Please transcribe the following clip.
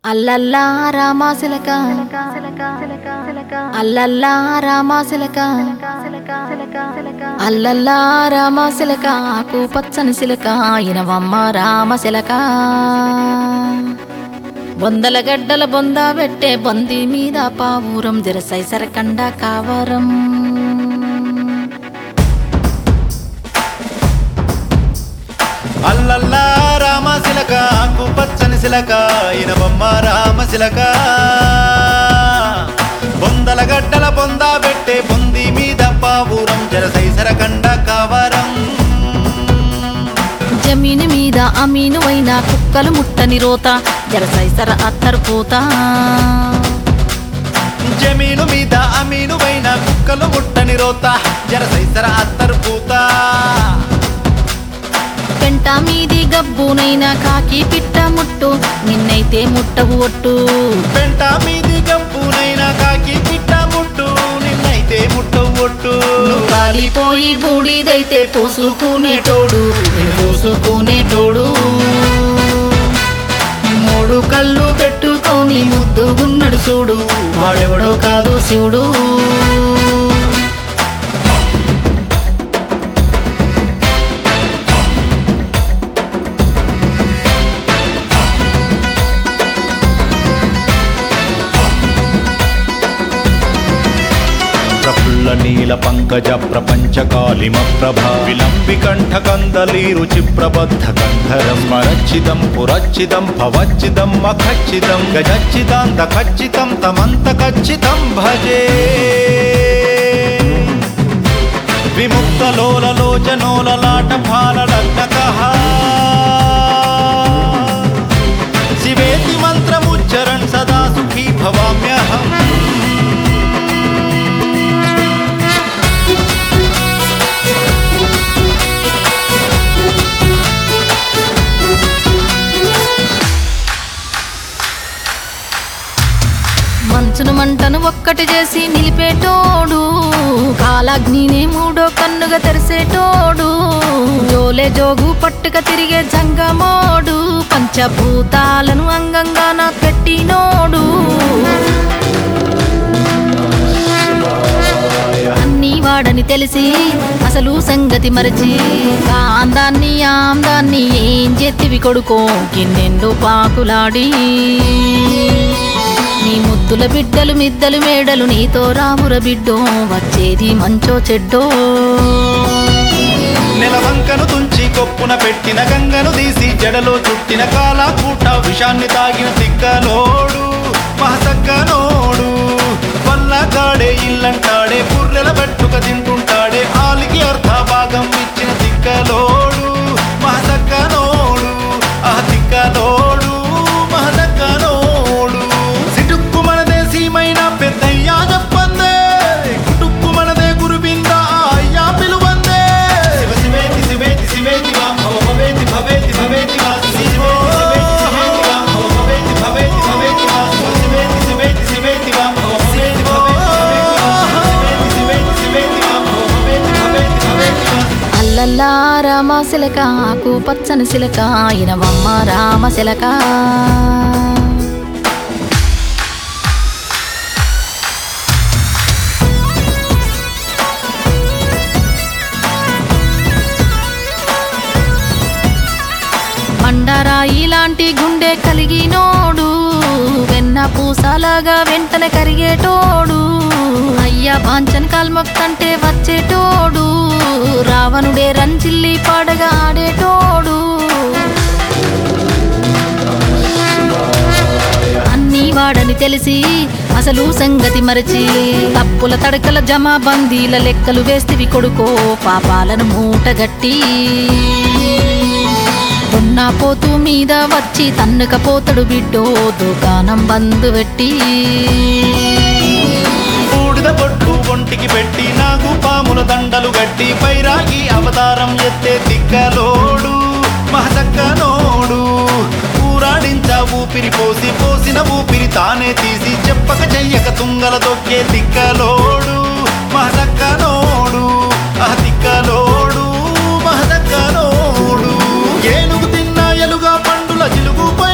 అల్లల్లా రామాశిలక అల్లల్లా రామాశిలక అల్లల్లా రామాశిలక ఆకు పచ్చని శిలక ఇనవమ్మ రామశిలక బొందల గడ్డల బొంద పెట్టే బొంది మీద పావురం జరసై సరకండ కావరం అల్లల్లా రామశిలక ఆకు పచ్చని శిలక ఇనబొమ్మ రామశిలక బొందల గడ్డల బొంద పెట్టే బొంది మీద పావురం జరసైసర కండ కావరం జమీను మీద అమీను అయిన కుక్కలు ముట్టని రోత జరసైసర అత్తరు పోతా జమీను మీద అమీను వైన కుక్కలు ముట్టని రోత జరసైసర అత్తరు పూత పెంట మీది గబ్బునైనా కాకి పిట్ట ముట్టు నిన్నైతే ముట్టవు ఒట్టు పెంట మీది గంపునైనా కాకి పిట్ట ముట్టు నిన్నైతే ముట్టవు ఒట్టు నువ్వు కాలిపోయి బూడిదైతే పోసుకునేటోడు నేను పోసుకునేటోడు మూడు కళ్ళు పెట్టుకొని ముద్దుగున్నడు చూడు వాడెవడో కాదు శివుడు ప్రఫుల్ల నీల పంకజ ప్రపంచ కాలిమ ప్రభ విలంబి కంఠ కందలీరు చిప్రబద్ధ కంధరం స్మరచ్చిదం పురచ్చిదం భవచ్చిదం మఖచ్చిదం గజచ్చిదాంత ఖచ్చితం తమంత ఖచ్చితం భజే విముక్త లోల లోచనోల లాట ఫాల లగ్నకః శివేతి మంత్రముచ్చరణ్ సదా సుఖీ భవామ్యహం మంచును మంటను ఒక్కటి చేసి నిలిపేటోడు కాలాగ్నిని మూడో కన్నుగా తెరిసేటోడు జోలే జోగు పట్టుక తిరిగే జంగమోడు పంచభూతాలను అంగంగా నా పెట్టినోడు అన్నీ వాడని తెలిసి అసలు సంగతి మరచి కాందాన్ని ఆందాన్ని ఏం చేతివి కొడుకో గిన్నెండు పాకులాడి నీ ముద్దుల బిడ్డలు మిద్దలు మేడలు నీతో రాముర బిడ్డో వచ్చేది మంచో చెడ్డో నెలవంకను తుంచి కొప్పున పెట్టిన గంగను తీసి జడలో చుట్టిన కాలాకూట విషాన్ని తాగిన తిక్కలోడు మహసక్కనోడు వల్లగాడే ఇల్లంటాడే పుర్రెల పెట్టుక తింటుంటాడే ఆలికి అర్ధ భాగం ఇచ్చిన తిక్కలోడు మహసక్కనోడు ఆ తిక్కలోడు మహసక్కనోడు సిటుక్కు మనదే సీమైన పెద్దయ్యా చెప్పందే కుటుక్కు మనదే గురువింద అయ్యా పిలువందే శివ శివేతి శివేతి శివేతి వా భవ భవేతి భవేతి భవేతి వా శివ శివేతి శివేతి వా భవ భవేతి భవేతి భవేతి వా శివేతి శివేతి శివేతి వా భవ భవేతి భవేతి భవేతి వా శివేతి శివేతి శివేతి వా భవ భవేతి భవేతి భవేతి వా అల్లల్లా రామ శిలక ఆకు పచ్చని శిలక ఇనవమ్మ రామ శిలక మండరాయి లాంటి గుండె కలిగినోడు వెన్న పూసలాగా వెంటనే కరిగేటోడు అయ్యా బాంచన్ కాల్మొక్కంటే వచ్చేటోడు రావణుడే రంజిల్లి పాడగా ఆడేటోడు అన్నీ వాడని తెలిసి అసలు సంగతి మరచి తప్పుల తడకల జమా బందీల లెక్కలు వేస్తివి కొడుకో పాపాలను మూటగట్టి ఉన్న పోతు మీద వచ్చి తన్నుకపోతడు బిడ్డో దుకాణం బందు పెట్టి బూడిద బొట్టు ఒంటికి పెట్టి నాగు పాముల దండలు గట్టి పైరాగి అవతారం ఎత్తే తిక్కలోడు మహసక్కనోడు ఊరాడించ ఊపిరి పోసి పోసిన ఊపిరి తానే తీసి చెప్పక చెయ్యక తుంగల దొక్కే తిక్కలోడు మహసక్కనోడు ఆ తిక్కలోడు మహసక్కనోడు ఏనుగు తిన్న ఎలుగా పండుల జిలుగు పై